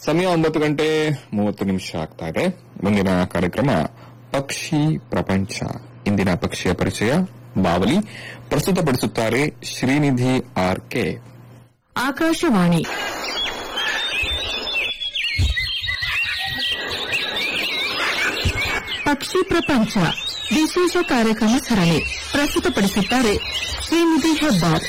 ಸಮಯ ಒಂಬತ್ತು ಗಂಟೆ ಮೂವತ್ತು ನಿಮಿಷ ಆಗ್ತಾ ಇದೆ ಮುಂದಿನ ಕಾರ್ಯಕ್ರಮ ಪಕ್ಷಿ ಪ್ರಪಂಚ ಇಂದಿನ ಪಕ್ಷಿಯ ಪರಿಚಯ ಬಾವಲಿ ಪ್ರಸ್ತುತಪಡಿಸುತ್ತಾರೆ ಶ್ರೀನಿಧಿ ಆರ್ ಕೆ ಆಕಾಶವಾಣಿ ಪಕ್ಷಿ ಪ್ರಪಂಚ ವಿಶೇಷ ಕಾರ್ಯಕ್ರಮ ಸರಣಿ ಪ್ರಸ್ತುತಪಡಿಸುತ್ತಾರೆ ಶ್ರೀನಿಧಿ ಹೆಬ್ಬಾರ್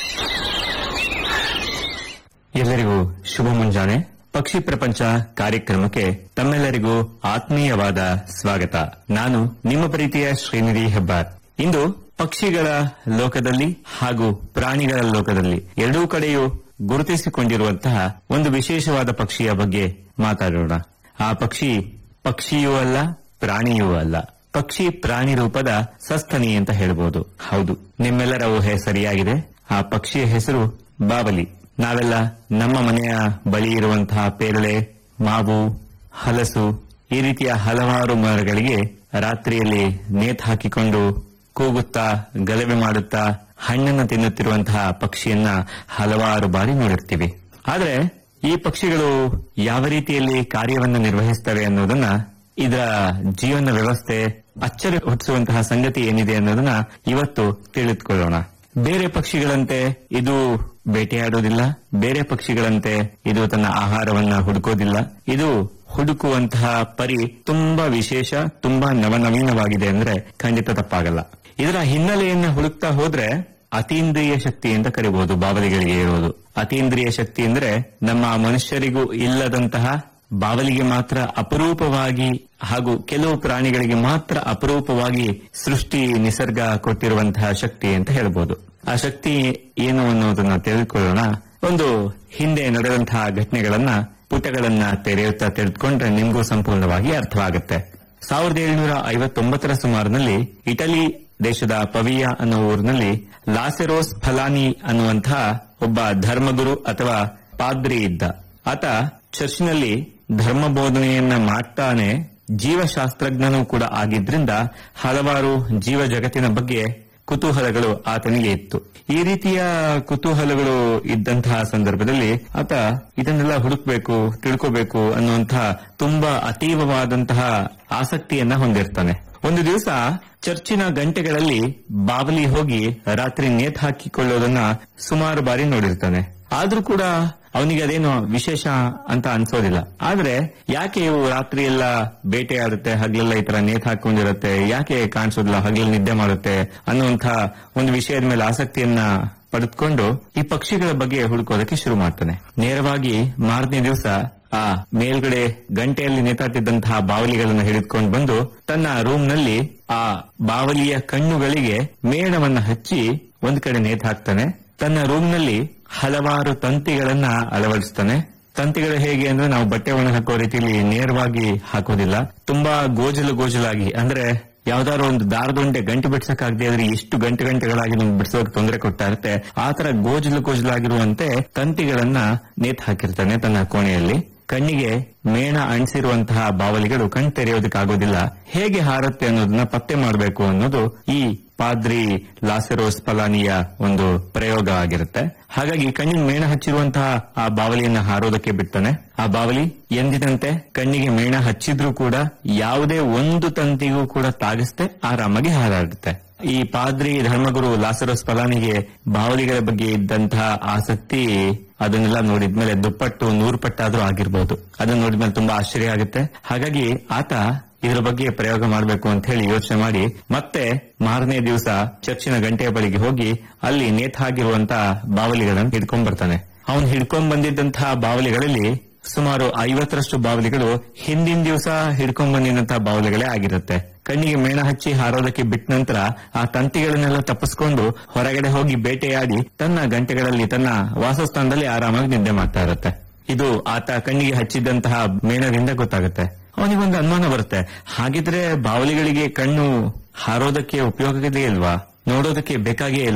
ಎಲ್ಲರಿಗೂ ಶುಭ ಮುಂಜಾನೆ ಪಕ್ಷಿ ಪ್ರಪಂಚ ಕಾರ್ಯಕ್ರಮಕ್ಕೆ ತಮ್ಮೆಲ್ಲರಿಗೂ ಆತ್ಮೀಯವಾದ ಸ್ವಾಗತ ನಾನು ನಿಮ್ಮ ಪ್ರೀತಿಯ ಶ್ರೀನಿಧಿ ಹೆಬ್ಬಾರ್ ಇಂದು ಪಕ್ಷಿಗಳ ಲೋಕದಲ್ಲಿ ಹಾಗೂ ಪ್ರಾಣಿಗಳ ಲೋಕದಲ್ಲಿ ಎರಡೂ ಕಡೆಯೂ ಗುರುತಿಸಿಕೊಂಡಿರುವಂತಹ ಒಂದು ವಿಶೇಷವಾದ ಪಕ್ಷಿಯ ಬಗ್ಗೆ ಮಾತಾಡೋಣ ಆ ಪಕ್ಷಿ ಪಕ್ಷಿಯೂ ಅಲ್ಲ ಪ್ರಾಣಿಯೂ ಅಲ್ಲ ಪಕ್ಷಿ ಪ್ರಾಣಿ ರೂಪದ ಸಸ್ತನಿ ಅಂತ ಹೇಳಬಹುದು ಹೌದು ನಿಮ್ಮೆಲ್ಲರ ಊಹೆ ಸರಿಯಾಗಿದೆ ಆ ಪಕ್ಷಿಯ ಹೆಸರು ಬಾವಲಿ ನಾವೆಲ್ಲ ನಮ್ಮ ಮನೆಯ ಬಳಿ ಇರುವಂತಹ ಪೇರಳೆ ಮಾವು ಹಲಸು ಈ ರೀತಿಯ ಹಲವಾರು ಮರಗಳಿಗೆ ರಾತ್ರಿಯಲ್ಲಿ ನೇತ್ ಹಾಕಿಕೊಂಡು ಕೂಗುತ್ತಾ ಗಲಭೆ ಮಾಡುತ್ತಾ ಹಣ್ಣನ್ನು ತಿನ್ನುತ್ತಿರುವಂತಹ ಪಕ್ಷಿಯನ್ನ ಹಲವಾರು ಬಾರಿ ನೋಡಿರ್ತೀವಿ ಆದ್ರೆ ಈ ಪಕ್ಷಿಗಳು ಯಾವ ರೀತಿಯಲ್ಲಿ ಕಾರ್ಯವನ್ನು ನಿರ್ವಹಿಸ್ತವೆ ಅನ್ನೋದನ್ನ ಇದರ ಜೀವನ ವ್ಯವಸ್ಥೆ ಅಚ್ಚರಿ ಹುಟ್ಟಿಸುವಂತಹ ಸಂಗತಿ ಏನಿದೆ ಅನ್ನೋದನ್ನ ಇವತ್ತು ತಿಳಿದುಕೊಳ್ಳೋಣ ಬೇರೆ ಪಕ್ಷಿಗಳಂತೆ ಇದು ಬೇಟೆಯಾಡೋದಿಲ್ಲ ಬೇರೆ ಪಕ್ಷಿಗಳಂತೆ ಇದು ತನ್ನ ಆಹಾರವನ್ನ ಹುಡುಕೋದಿಲ್ಲ ಇದು ಹುಡುಕುವಂತಹ ಪರಿ ತುಂಬಾ ವಿಶೇಷ ತುಂಬಾ ನವನವೀನವಾಗಿದೆ ಅಂದ್ರೆ ಖಂಡಿತ ತಪ್ಪಾಗಲ್ಲ ಇದರ ಹಿನ್ನೆಲೆಯನ್ನ ಹುಡುಕ್ತಾ ಹೋದ್ರೆ ಅತೀಂದ್ರಿಯ ಶಕ್ತಿ ಅಂತ ಕರಿಬಹುದು ಬಾವಲಿಗಳಿಗೆ ಇರೋದು ಅತೀಂದ್ರಿಯ ಶಕ್ತಿ ಅಂದ್ರೆ ನಮ್ಮ ಮನುಷ್ಯರಿಗೂ ಇಲ್ಲದಂತಹ ಬಾವಲಿಗೆ ಮಾತ್ರ ಅಪರೂಪವಾಗಿ ಹಾಗೂ ಕೆಲವು ಪ್ರಾಣಿಗಳಿಗೆ ಮಾತ್ರ ಅಪರೂಪವಾಗಿ ಸೃಷ್ಟಿ ನಿಸರ್ಗ ಕೊಟ್ಟಿರುವಂತಹ ಶಕ್ತಿ ಅಂತ ಹೇಳ್ಬೋದು ಆ ಶಕ್ತಿ ಏನು ಅನ್ನೋದನ್ನ ತಿಳಿದುಕೊಳ್ಳೋಣ ಒಂದು ಹಿಂದೆ ನಡೆದಂತಹ ಘಟನೆಗಳನ್ನ ಪುಟಗಳನ್ನ ತೆರೆಯುತ್ತಾ ತಿಳಿದುಕೊಂಡ್ರೆ ನಿಮ್ಗೂ ಸಂಪೂರ್ಣವಾಗಿ ಅರ್ಥವಾಗುತ್ತೆ ಸಾವಿರದ ಏಳುನೂರ ಐವತ್ತೊಂಬತ್ತರ ಸುಮಾರಿನಲ್ಲಿ ಇಟಲಿ ದೇಶದ ಪವಿಯಾ ಅನ್ನೋ ಊರಿನಲ್ಲಿ ಲಾಸೆರೋಸ್ ಫಲಾನಿ ಅನ್ನುವಂತಹ ಒಬ್ಬ ಧರ್ಮಗುರು ಅಥವಾ ಪಾದ್ರಿ ಇದ್ದ ಆತ ಚರ್ಚ್ನಲ್ಲಿ ಧರ್ಮ ಬೋಧನೆಯನ್ನ ಮಾಡ್ತಾನೆ ಜೀವಶಾಸ್ತ್ರಜ್ಞನೂ ಕೂಡ ಆಗಿದ್ರಿಂದ ಹಲವಾರು ಜೀವ ಜಗತ್ತಿನ ಬಗ್ಗೆ ಕುತೂಹಲಗಳು ಆತನಿಗೆ ಇತ್ತು ಈ ರೀತಿಯ ಕುತೂಹಲಗಳು ಇದ್ದಂತಹ ಸಂದರ್ಭದಲ್ಲಿ ಆತ ಇದನ್ನೆಲ್ಲ ಹುಡುಕ್ಬೇಕು ತಿಳ್ಕೋಬೇಕು ಅನ್ನುವಂತಹ ತುಂಬಾ ಅತೀವವಾದಂತಹ ಆಸಕ್ತಿಯನ್ನ ಹೊಂದಿರ್ತಾನೆ ಒಂದು ದಿವಸ ಚರ್ಚಿನ ಗಂಟೆಗಳಲ್ಲಿ ಬಾವಲಿ ಹೋಗಿ ರಾತ್ರಿ ನೇತ್ ಹಾಕಿಕೊಳ್ಳೋದನ್ನ ಸುಮಾರು ಬಾರಿ ನೋಡಿರ್ತಾನೆ ಆದ್ರೂ ಕೂಡ ಅವನಿಗೆ ಅದೇನು ವಿಶೇಷ ಅಂತ ಅನ್ಸೋದಿಲ್ಲ ಆದ್ರೆ ಯಾಕೆ ಇವು ರಾತ್ರಿ ಎಲ್ಲ ಬೇಟೆಯಾಡುತ್ತೆ ಹಗಲೆಲ್ಲ ಈ ತರ ನೇತ್ ಹಾಕೊಂಡಿರುತ್ತೆ ಯಾಕೆ ಕಾಣಿಸೋದಿಲ್ಲ ಹಗಲಲ್ಲಿ ನಿದ್ದೆ ಮಾಡುತ್ತೆ ಅನ್ನುವಂಥ ಒಂದು ವಿಷಯದ ಮೇಲೆ ಆಸಕ್ತಿಯನ್ನ ಪಡೆದುಕೊಂಡು ಈ ಪಕ್ಷಿಗಳ ಬಗ್ಗೆ ಹುಡುಕೋದಕ್ಕೆ ಶುರು ಮಾಡ್ತಾನೆ ನೇರವಾಗಿ ಮಾರನೇ ದಿವಸ ಆ ಮೇಲ್ಗಡೆ ಗಂಟೆಯಲ್ಲಿ ನೇತಾಡ್ತಿದ್ದಂತಹ ಬಾವಲಿಗಳನ್ನು ಹಿಡಿದುಕೊಂಡು ಬಂದು ತನ್ನ ರೂಮ್ ನಲ್ಲಿ ಆ ಬಾವಲಿಯ ಕಣ್ಣುಗಳಿಗೆ ಮೇಣವನ್ನ ಹಚ್ಚಿ ಒಂದ್ ಕಡೆ ನೇತ್ ಹಾಕ್ತಾನೆ ತನ್ನ ರೂಮ್ ನಲ್ಲಿ ಹಲವಾರು ತಂತಿಗಳನ್ನ ಅಳವಡಿಸ್ತಾನೆ ತಂತಿಗಳು ಹೇಗೆ ಅಂದ್ರೆ ನಾವು ಬಟ್ಟೆ ಒಣ ಹಾಕೋ ರೀತಿಯಲ್ಲಿ ನೇರವಾಗಿ ಹಾಕೋದಿಲ್ಲ ತುಂಬಾ ಗೋಜಲು ಗೋಜಲಾಗಿ ಅಂದ್ರೆ ಯಾವ್ದಾದ್ರು ಒಂದು ದಾರದೊಂಡೆ ಗಂಟು ಬಿಡ್ಸಕ್ಕಾಗದೆ ಆದ್ರೆ ಎಷ್ಟು ಗಂಟೆ ಗಂಟೆಗಳಾಗಿ ನಮ್ಗೆ ಬಿಡಿಸೋಕೆ ತೊಂದರೆ ಕೊಡ್ತಾ ಇರುತ್ತೆ ಆ ತರ ಗೋಜಲು ಗೋಜಲಾಗಿರುವಂತೆ ತಂತಿಗಳನ್ನ ನೇತ್ ಹಾಕಿರ್ತಾನೆ ತನ್ನ ಕೋಣೆಯಲ್ಲಿ ಕಣ್ಣಿಗೆ ಮೇಣ ಅಂಟಿಸಿರುವಂತಹ ಬಾವಲಿಗಳು ಕಣ್ ತೆರೆಯೋದಕ್ಕಾಗೋದಿಲ್ಲ ಹೇಗೆ ಹಾರುತ್ತೆ ಅನ್ನೋದನ್ನ ಪತ್ತೆ ಮಾಡಬೇಕು ಅನ್ನೋದು ಈ ಪಾದ್ರಿ ಲಾಸೆರೋಸ್ ಫಲಾನಿಯ ಒಂದು ಪ್ರಯೋಗ ಆಗಿರುತ್ತೆ ಹಾಗಾಗಿ ಕಣ್ಣಿಗೆ ಮೇಣ ಹಚ್ಚಿರುವಂತಹ ಆ ಬಾವಲಿಯನ್ನ ಹಾರೋದಕ್ಕೆ ಬಿಡ್ತಾನೆ ಆ ಬಾವಲಿ ಎಂದಿನಂತೆ ಕಣ್ಣಿಗೆ ಮೇಣ ಹಚ್ಚಿದ್ರೂ ಕೂಡ ಯಾವುದೇ ಒಂದು ತಂತಿಗೂ ಕೂಡ ತಾಗಿಸ್ತೆ ಆರಾಮಾಗಿ ಹಾರಾಡುತ್ತೆ ಈ ಪಾದ್ರಿ ಧರ್ಮಗುರು ಲಾಸರೋಸ್ ಫಲಾನಿಗೆ ಬಾವಲಿಗಳ ಬಗ್ಗೆ ಇದ್ದಂತಹ ಆಸಕ್ತಿ ಅದನ್ನೆಲ್ಲ ನೋಡಿದ್ಮೇಲೆ ದುಪ್ಪಟ್ಟು ನೂರು ಪಟ್ಟಾದ್ರೂ ಆಗಿರ್ಬೋದು ಅದನ್ನ ನೋಡಿದ್ಮೇಲೆ ತುಂಬಾ ಆಶ್ಚರ್ಯ ಆಗುತ್ತೆ ಹಾಗಾಗಿ ಆತ ಇದರ ಬಗ್ಗೆ ಪ್ರಯೋಗ ಮಾಡಬೇಕು ಅಂತ ಹೇಳಿ ಯೋಚನೆ ಮಾಡಿ ಮತ್ತೆ ಮಾರನೇ ದಿವಸ ಚರ್ಚಿನ ಗಂಟೆಯ ಬಳಿಗೆ ಹೋಗಿ ಅಲ್ಲಿ ನೇತ್ ಆಗಿರುವಂತಹ ಬಾವಲಿಗಳನ್ನು ಹಿಡ್ಕೊಂಡ್ ಬರ್ತಾನೆ ಅವನು ಹಿಡ್ಕೊಂಡ್ ಬಂದಿದ್ದಂತಹ ಬಾವಲಿಗಳಲ್ಲಿ ಸುಮಾರು ಐವತ್ತರಷ್ಟು ಬಾವಲಿಗಳು ಹಿಂದಿನ ದಿವಸ ಹಿಡ್ಕೊಂಡ್ ಬಂದಿದ್ದಂತಹ ಬಾವಲಿಗಳೇ ಆಗಿರುತ್ತೆ ಕಣ್ಣಿಗೆ ಮೇಣ ಹಚ್ಚಿ ಹಾರೋದಕ್ಕೆ ಬಿಟ್ಟ ನಂತರ ಆ ತಂತಿಗಳನ್ನೆಲ್ಲ ತಪ್ಪಿಸ್ಕೊಂಡು ಹೊರಗಡೆ ಹೋಗಿ ಬೇಟೆಯಾಡಿ ತನ್ನ ಗಂಟೆಗಳಲ್ಲಿ ತನ್ನ ವಾಸಸ್ಥಾನದಲ್ಲಿ ಆರಾಮಾಗಿ ನಿದ್ದೆ ಮಾಡ್ತಾ ಇರುತ್ತೆ ಇದು ಆತ ಕಣ್ಣಿಗೆ ಹಚ್ಚಿದ್ದಂತಹ ಮೇಣದಿಂದ ಗೊತ್ತಾಗುತ್ತೆ ಅವನಿಗೊಂದು ಅನುಮಾನ ಬರುತ್ತೆ ಹಾಗಿದ್ರೆ ಬಾವಲಿಗಳಿಗೆ ಕಣ್ಣು ಹಾರೋದಕ್ಕೆ ಉಪಯೋಗವಿದೆ ಇಲ್ವಾ ನೋಡೋದಕ್ಕೆ ಬೇಕಾಗೇ ಇಲ್ವಾ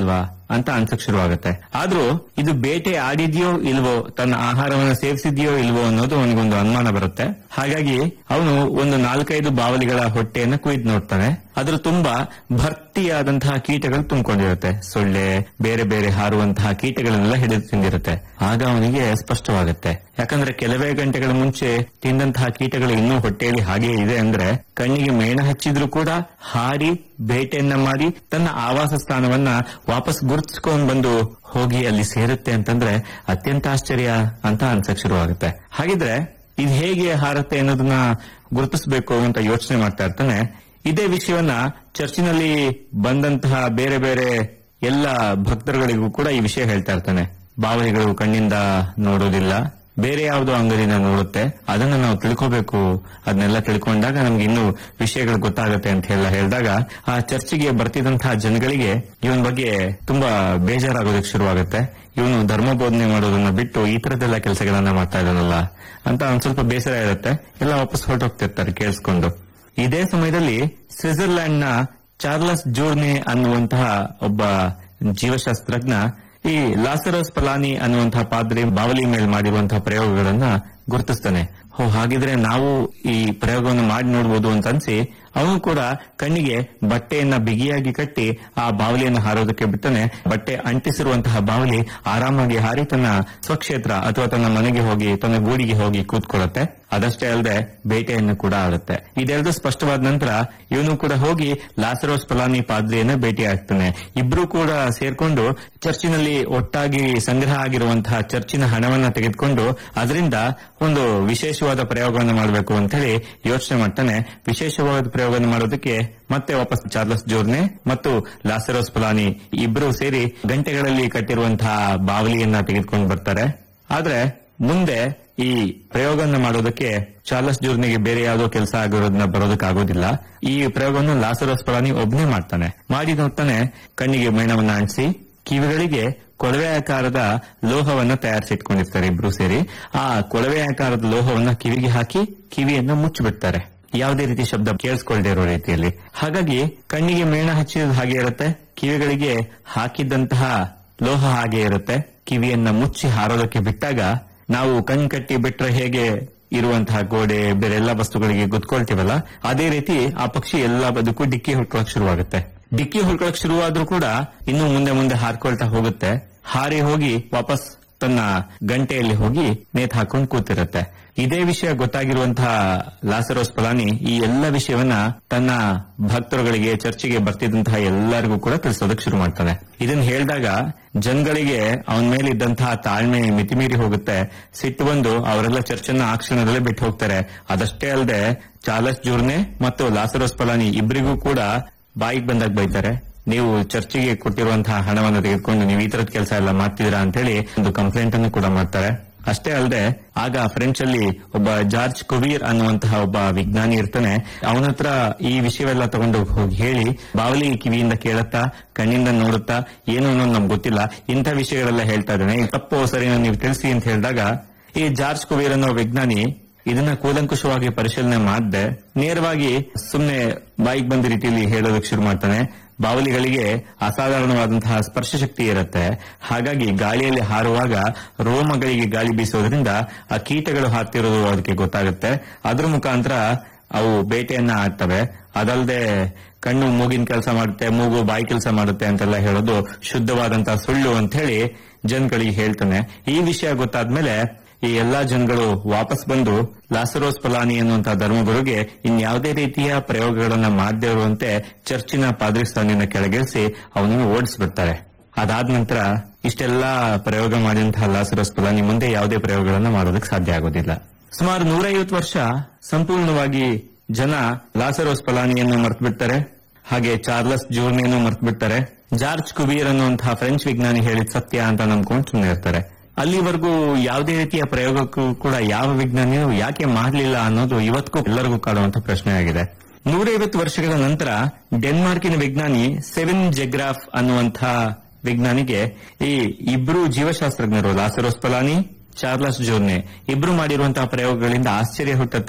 ಅಂತ ಅನ್ಸಕ್ ಶುರುವಾಗುತ್ತೆ ಆದ್ರೂ ಇದು ಬೇಟೆ ಆಡಿದ್ಯೋ ಇಲ್ವೋ ತನ್ನ ಆಹಾರವನ್ನು ಸೇವಿಸಿದ್ಯೋ ಇಲ್ವೋ ಅನ್ನೋದು ಅವನಿಗೊಂದು ಅನುಮಾನ ಬರುತ್ತೆ ಹಾಗಾಗಿ ಅವನು ಒಂದು ನಾಲ್ಕೈದು ಬಾವಲಿಗಳ ಹೊಟ್ಟೆಯನ್ನು ಕುಯ್ದು ನೋಡ್ತಾನೆ ಅದ್ರ ತುಂಬಾ ಭರ್ತಿಯಾದಂತಹ ಕೀಟಗಳು ತುಂಬಿಕೊಂಡಿರುತ್ತೆ ಸೊಳ್ಳೆ ಬೇರೆ ಬೇರೆ ಹಾರುವಂತಹ ಕೀಟಗಳನ್ನೆಲ್ಲ ಹಿಡಿದು ತಿಂದಿರುತ್ತೆ ಆಗ ಅವನಿಗೆ ಸ್ಪಷ್ಟವಾಗುತ್ತೆ ಯಾಕಂದ್ರೆ ಕೆಲವೇ ಗಂಟೆಗಳ ಮುಂಚೆ ತಿಂದಂತಹ ಕೀಟಗಳು ಇನ್ನೂ ಹೊಟ್ಟೆಯಲ್ಲಿ ಹಾಗೆ ಇದೆ ಅಂದ್ರೆ ಕಣ್ಣಿಗೆ ಮೇಣ ಹಚ್ಚಿದ್ರೂ ಕೂಡ ಹಾರಿ ಬೇಟೆಯನ್ನ ಮಾಡಿ ತನ್ನ ಆವಾಸ ಸ್ಥಾನವನ್ನ ವಾಪಸ್ ಗುರುತಿಸ್ಕೊಂಡ್ ಬಂದು ಹೋಗಿ ಅಲ್ಲಿ ಸೇರುತ್ತೆ ಅಂತಂದ್ರೆ ಅತ್ಯಂತ ಆಶ್ಚರ್ಯ ಅಂತ ಅನ್ಸಕ್ ಶುರುವಾಗುತ್ತೆ ಹಾಗಿದ್ರೆ ಇದು ಹೇಗೆ ಹಾರತ್ತೆ ಅನ್ನೋದನ್ನ ಗುರುತಿಸಬೇಕು ಅಂತ ಯೋಚನೆ ಮಾಡ್ತಾ ಇರ್ತಾನೆ ಇದೇ ವಿಷಯವನ್ನ ಚರ್ಚಿನಲ್ಲಿ ಬಂದಂತಹ ಬೇರೆ ಬೇರೆ ಎಲ್ಲ ಭಕ್ತರುಗಳಿಗೂ ಕೂಡ ಈ ವಿಷಯ ಹೇಳ್ತಾ ಇರ್ತಾನೆ ಬಾವಲಿಗಳು ಕಣ್ಣಿಂದ ನೋಡೋದಿಲ್ಲ ಬೇರೆ ಯಾವುದೋ ಅಂಗಡಿನ ನೋಡುತ್ತೆ ಅದನ್ನ ನಾವು ತಿಳ್ಕೋಬೇಕು ಅದನ್ನೆಲ್ಲ ತಿಳ್ಕೊಂಡಾಗ ನಮ್ಗೆ ಇನ್ನೂ ವಿಷಯಗಳು ಗೊತ್ತಾಗುತ್ತೆ ಅಂತ ಎಲ್ಲ ಹೇಳಿದಾಗ ಆ ಚರ್ಚಿಗೆ ಬರ್ತಿದ್ದಂತಹ ಜನಗಳಿಗೆ ಇವನ್ ಬಗ್ಗೆ ತುಂಬಾ ಬೇಜಾರಾಗೋದಕ್ಕೆ ಶುರುವಾಗುತ್ತೆ ಇವನು ಧರ್ಮ ಬೋಧನೆ ಮಾಡೋದನ್ನ ಬಿಟ್ಟು ಈ ತರದೆಲ್ಲ ಕೆಲಸಗಳನ್ನ ಮಾಡ್ತಾ ಇದ್ದಾನಲ್ಲ ಅಂತ ಒಂದ್ ಸ್ವಲ್ಪ ಬೇಸರ ಇರುತ್ತೆ ಎಲ್ಲ ವಾಪಸ್ ಹೊರಟೋಗ್ತಿರ್ತಾರೆ ಕೇಳಿಸ್ಕೊಂಡು ಇದೇ ಸಮಯದಲ್ಲಿ ಸ್ವಿಟ್ಜರ್ಲ್ಯಾಂಡ್ ನ ಚಾರ್ಲಸ್ ಜೋರ್ನೆ ಅನ್ನುವಂತಹ ಒಬ್ಬ ಜೀವಶಾಸ್ತ್ರಜ್ಞ ಈ ಲಾಸರಸ್ ಪಲಾನಿ ಅನ್ನುವಂತಹ ಪಾದ್ರಿ ಬಾವಲಿ ಮೇಲೆ ಮಾಡಿರುವಂತಹ ಪ್ರಯೋಗಗಳನ್ನ ಗುರುತಿಸ್ತಾನೆ ಹೋ ಹಾಗಿದ್ರೆ ನಾವು ಈ ಪ್ರಯೋಗವನ್ನು ಮಾಡಿ ನೋಡಬಹುದು ಅಂತ ಅನ್ಸಿ ಅವನು ಕೂಡ ಕಣ್ಣಿಗೆ ಬಟ್ಟೆಯನ್ನ ಬಿಗಿಯಾಗಿ ಕಟ್ಟಿ ಆ ಬಾವಲಿಯನ್ನು ಹಾರೋದಕ್ಕೆ ಬಿಟ್ಟನೆ ಬಟ್ಟೆ ಅಂಟಿಸಿರುವಂತಹ ಬಾವಲಿ ಆರಾಮಾಗಿ ಹಾರಿ ತನ್ನ ಸ್ವಕ್ಷೇತ್ರ ಅಥವಾ ತನ್ನ ಮನೆಗೆ ಹೋಗಿ ತನ್ನ ಗೂಡಿಗೆ ಹೋಗಿ ಕೂತ್ಕೊಳ್ಳುತ್ತೆ ಅದಷ್ಟೇ ಅಲ್ಲದೆ ಬೇಟೆಯನ್ನು ಕೂಡ ಆಡುತ್ತೆ ಇದೆರಡು ಸ್ಪಷ್ಟವಾದ ನಂತರ ಇವನು ಕೂಡ ಹೋಗಿ ಲಾಸರೋಸ್ ಪಲಾನಿ ಪಾದ್ರಿಯನ್ನ ಭೇಟಿ ಆಗ್ತಾನೆ ಇಬ್ರು ಕೂಡ ಸೇರ್ಕೊಂಡು ಚರ್ಚಿನಲ್ಲಿ ಒಟ್ಟಾಗಿ ಸಂಗ್ರಹ ಆಗಿರುವಂತಹ ಚರ್ಚಿನ ಹಣವನ್ನ ತೆಗೆದುಕೊಂಡು ಅದರಿಂದ ಒಂದು ವಿಶೇಷವಾದ ಪ್ರಯೋಗವನ್ನು ಮಾಡಬೇಕು ಅಂತ ಹೇಳಿ ಯೋಚನೆ ಮಾಡ್ತಾನೆ ವಿಶೇಷವಾದ ಪ್ರಯೋಗವನ್ನು ಮಾಡೋದಕ್ಕೆ ಮತ್ತೆ ವಾಪಸ್ ಚಾರ್ಲಸ್ ಜೋರ್ನೆ ಮತ್ತು ಲಾಸರೋಸ್ ಪಲಾನಿ ಇಬ್ರು ಸೇರಿ ಗಂಟೆಗಳಲ್ಲಿ ಕಟ್ಟಿರುವಂತಹ ಬಾವಲಿಯನ್ನ ತೆಗೆದುಕೊಂಡು ಬರ್ತಾರೆ ಆದ್ರೆ ಮುಂದೆ ಈ ಪ್ರಯೋಗವನ್ನು ಮಾಡೋದಕ್ಕೆ ಚಾರ್ಲಸ್ ಜೂರ್ನಿಗೆ ಬೇರೆ ಯಾವುದೋ ಕೆಲಸ ಆಗಿರೋದನ್ನ ಬರೋದಕ್ಕಾಗೋದಿಲ್ಲ ಈ ಪ್ರಯೋಗವನ್ನು ಲಾಸರೋಸ್ ಪಲಾನಿ ಒಬ್ನೇ ಮಾಡ್ತಾನೆ ಮಾಡಿ ನೋಡ್ತಾನೆ ಕಣ್ಣಿಗೆ ಮೇಣವನ್ನ ಅಂಟಿಸಿ ಕಿವಿಗಳಿಗೆ ಕೊಳವೆ ಆಕಾರದ ಲೋಹವನ್ನ ತಯಾರಿಸಿಟ್ಕೊಂಡಿರ್ತಾರೆ ಇಬ್ರು ಸೇರಿ ಆ ಕೊಳವೆ ಆಕಾರದ ಲೋಹವನ್ನ ಕಿವಿಗೆ ಹಾಕಿ ಕಿವಿಯನ್ನ ಮುಚ್ಚಿಬಿಡ್ತಾರೆ ಯಾವುದೇ ರೀತಿ ಶಬ್ದ ಕೇಳಿಸ್ಕೊಳ್ದೇ ಇರೋ ರೀತಿಯಲ್ಲಿ ಹಾಗಾಗಿ ಕಣ್ಣಿಗೆ ಮೇಣ ಹಚ್ಚಿದ ಹಾಗೆ ಇರುತ್ತೆ ಕಿವಿಗಳಿಗೆ ಹಾಕಿದ್ದಂತಹ ಲೋಹ ಹಾಗೆ ಇರುತ್ತೆ ಕಿವಿಯನ್ನ ಮುಚ್ಚಿ ಹಾರೋದಕ್ಕೆ ಬಿಟ್ಟಾಗ ನಾವು ಕಣ್ ಕಟ್ಟಿ ಬಿಟ್ರೆ ಹೇಗೆ ಇರುವಂತಹ ಗೋಡೆ ಬೇರೆ ಎಲ್ಲ ವಸ್ತುಗಳಿಗೆ ಗುದ್ಕೊಳ್ತೀವಲ್ಲ ಅದೇ ರೀತಿ ಆ ಪಕ್ಷಿ ಎಲ್ಲ ಬದುಕು ಡಿಕ್ಕಿ ಹುಡ್ಕೊಳಕ್ ಶುರುವಾಗುತ್ತೆ ಡಿಕ್ಕಿ ಹುಡ್ಕೊಳಕ್ ಶುರುವಾದ್ರೂ ಕೂಡ ಇನ್ನು ಮುಂದೆ ಮುಂದೆ ಹಾರ್ಕೊಳ್ತಾ ಹೋಗುತ್ತೆ ಹಾರಿ ಹೋಗಿ ವಾಪಸ್ ತನ್ನ ಗಂಟೆಯಲ್ಲಿ ಹೋಗಿ ನೇತ್ ಹಾಕೊಂಡು ಕೂತಿರುತ್ತೆ ಇದೇ ವಿಷಯ ಗೊತ್ತಾಗಿರುವಂತಹ ಲಾಸರೋಸ್ ಪಲಾನಿ ಈ ಎಲ್ಲ ವಿಷಯವನ್ನ ತನ್ನ ಭಕ್ತರುಗಳಿಗೆ ಚರ್ಚಿಗೆ ಬರ್ತಿದ್ದಂತಹ ಎಲ್ಲರಿಗೂ ಕೂಡ ತಿಳಿಸೋದಕ್ಕೆ ಶುರು ಮಾಡ್ತಾನೆ ಇದನ್ನ ಹೇಳಿದಾಗ ಜನಗಳಿಗೆ ಅವನ ಮೇಲೆ ಇದ್ದಂತಹ ತಾಳ್ಮೆ ಮಿತಿಮೀರಿ ಹೋಗುತ್ತೆ ಸಿಟ್ಟು ಬಂದು ಅವರೆಲ್ಲ ಚರ್ಚನ್ನ ಆ ಕ್ಷಣದಲ್ಲೇ ಬಿಟ್ಟು ಹೋಗ್ತಾರೆ ಅದಷ್ಟೇ ಅಲ್ಲದೆ ಚಾರ್ಲಸ್ ಜೂರ್ನೆ ಮತ್ತು ಲಾಸರೋಸ್ ಪಲಾನಿ ಇಬ್ಬರಿಗೂ ಕೂಡ ಬಾಯಿಗೆ ಬಂದಾಗ ಬೈತಾರೆ ನೀವು ಚರ್ಚಿಗೆ ಕೊಟ್ಟಿರುವಂತಹ ಹಣವನ್ನು ತೆಗೆದುಕೊಂಡು ನೀವು ಈ ತರದ ಕೆಲಸ ಎಲ್ಲ ಮಾಡ್ತಿದ್ದೀರಾ ಅಂತ ಹೇಳಿ ಒಂದು ಕಂಪ್ಲೇಂಟ್ ಅನ್ನು ಕೂಡ ಮಾಡ್ತಾರೆ ಅಷ್ಟೇ ಅಲ್ಲದೆ ಆಗ ಫ್ರೆಂಚ್ ಅಲ್ಲಿ ಒಬ್ಬ ಜಾರ್ಜ್ ಕುವೀರ್ ಅನ್ನುವಂತಹ ಒಬ್ಬ ವಿಜ್ಞಾನಿ ಇರ್ತಾನೆ ಅವನ ಹತ್ರ ಈ ವಿಷಯವೆಲ್ಲ ತಗೊಂಡು ಹೋಗಿ ಹೇಳಿ ಬಾವಲಿ ಕಿವಿಯಿಂದ ಕೇಳುತ್ತಾ ಕಣ್ಣಿಂದ ನೋಡುತ್ತಾ ಏನು ಅನ್ನೋದು ನಮ್ಗೆ ಗೊತ್ತಿಲ್ಲ ಇಂಥ ವಿಷಯಗಳೆಲ್ಲ ಹೇಳ್ತಾ ಇದ್ದಾನೆ ತಪ್ಪು ಸರಿನ ನೀವು ತಿಳಿಸಿ ಅಂತ ಹೇಳಿದಾಗ ಈ ಜಾರ್ಜ್ ಕುವೀರ್ ಅನ್ನೋ ವಿಜ್ಞಾನಿ ಇದನ್ನ ಕೂಲಂಕುಷವಾಗಿ ಪರಿಶೀಲನೆ ಮಾಡದೆ ನೇರವಾಗಿ ಸುಮ್ನೆ ಬಾಯಿಗೆ ಬಂದ ರೀತಿಯಲ್ಲಿ ಹೇಳೋದಕ್ಕೆ ಶುರು ಮಾಡ್ತಾನೆ ಬಾವಲಿಗಳಿಗೆ ಅಸಾಧಾರಣವಾದಂತಹ ಸ್ಪರ್ಶ ಶಕ್ತಿ ಇರುತ್ತೆ ಹಾಗಾಗಿ ಗಾಳಿಯಲ್ಲಿ ಹಾರುವಾಗ ರೋಮಗಳಿಗೆ ಗಾಳಿ ಬೀಸೋದ್ರಿಂದ ಆ ಕೀಟಗಳು ಹಾರ್ತಿರೋದು ಅದಕ್ಕೆ ಗೊತ್ತಾಗುತ್ತೆ ಅದ್ರ ಮುಖಾಂತರ ಅವು ಬೇಟೆಯನ್ನ ಆಡ್ತವೆ ಅದಲ್ಲದೆ ಕಣ್ಣು ಮೂಗಿನ ಕೆಲಸ ಮಾಡುತ್ತೆ ಮೂಗು ಬಾಯಿ ಕೆಲಸ ಮಾಡುತ್ತೆ ಅಂತೆಲ್ಲ ಹೇಳೋದು ಶುದ್ಧವಾದಂತಹ ಸುಳ್ಳು ಅಂತ ಹೇಳಿ ಜನಗಳಿಗೆ ಹೇಳ್ತಾನೆ ಈ ವಿಷಯ ಗೊತ್ತಾದ್ಮೇಲೆ ಈ ಎಲ್ಲಾ ಜನಗಳು ವಾಪಸ್ ಬಂದು ಲಾಸರೋಸ್ ಪಲಾನಿ ಅನ್ನುವಂತಹ ಧರ್ಮಗುರುಗೆ ಇನ್ಯಾವುದೇ ರೀತಿಯ ಪ್ರಯೋಗಗಳನ್ನ ಮಾಡದೇ ಇರುವಂತೆ ಚರ್ಚಿನ ಪಾದ್ರಿಸ್ತಾನಿನ ಕೆಳಗಿಳಿಸಿ ಅವನನ್ನು ಓಡಿಸ್ಬಿಡ್ತಾರೆ ಅದಾದ ನಂತರ ಇಷ್ಟೆಲ್ಲಾ ಪ್ರಯೋಗ ಮಾಡಿದಂತಹ ಲಾಸರೋಸ್ ಪಲಾನಿ ಮುಂದೆ ಯಾವುದೇ ಪ್ರಯೋಗಗಳನ್ನ ಮಾಡೋದಕ್ಕೆ ಸಾಧ್ಯ ಆಗೋದಿಲ್ಲ ಸುಮಾರು ನೂರೈವತ್ತು ವರ್ಷ ಸಂಪೂರ್ಣವಾಗಿ ಜನ ಲಾಸರೋಸ್ ಪಲಾನಿಯನ್ನು ಮರ್ತು ಬಿಡ್ತಾರೆ ಹಾಗೆ ಚಾರ್ಲಸ್ ಜೂರ್ನಿಯನ್ನು ಮರ್ತು ಬಿಡ್ತಾರೆ ಜಾರ್ಜ್ ಕುಬೀರ್ ಅನ್ನುವಂತಹ ಫ್ರೆಂಚ್ ವಿಜ್ಞಾನಿ ಹೇಳಿದ ಸತ್ಯ ಅಂತ ನಂಬ್ಕೊಂಡು ಸುಮ್ಮನೆ ಇರ್ತಾರೆ ಅಲ್ಲಿವರೆಗೂ ಯಾವುದೇ ರೀತಿಯ ಪ್ರಯೋಗಕ್ಕೂ ಕೂಡ ಯಾವ ವಿಜ್ಞಾನಿಯೂ ಯಾಕೆ ಮಾಡಲಿಲ್ಲ ಅನ್ನೋದು ಇವತ್ತಿಗೂ ಎಲ್ಲರಿಗೂ ಕಾಡುವಂತ ಪ್ರಶ್ನೆ ಆಗಿದೆ ನೂರೈವತ್ತು ವರ್ಷಗಳ ನಂತರ ಡೆನ್ಮಾರ್ಕಿನ ವಿಜ್ಞಾನಿ ಸೆವೆನ್ ಜೆಗ್ರಾಫ್ ಅನ್ನುವಂತಹ ವಿಜ್ಞಾನಿಗೆ ಈ ಇಬ್ರು ಜೀವಶಾಸ್ತ್ರಜ್ಞರು ಲಾಸರೋಸ್ ಪಲಾನಿ ಚಾರ್ಲಸ್ ಜೋರ್ನೆ ಇಬ್ರು ಮಾಡಿರುವಂತಹ ಪ್ರಯೋಗಗಳಿಂದ ಆಶ್ಚರ್ಯ ಹುಟ್ಟುತ್ತೆ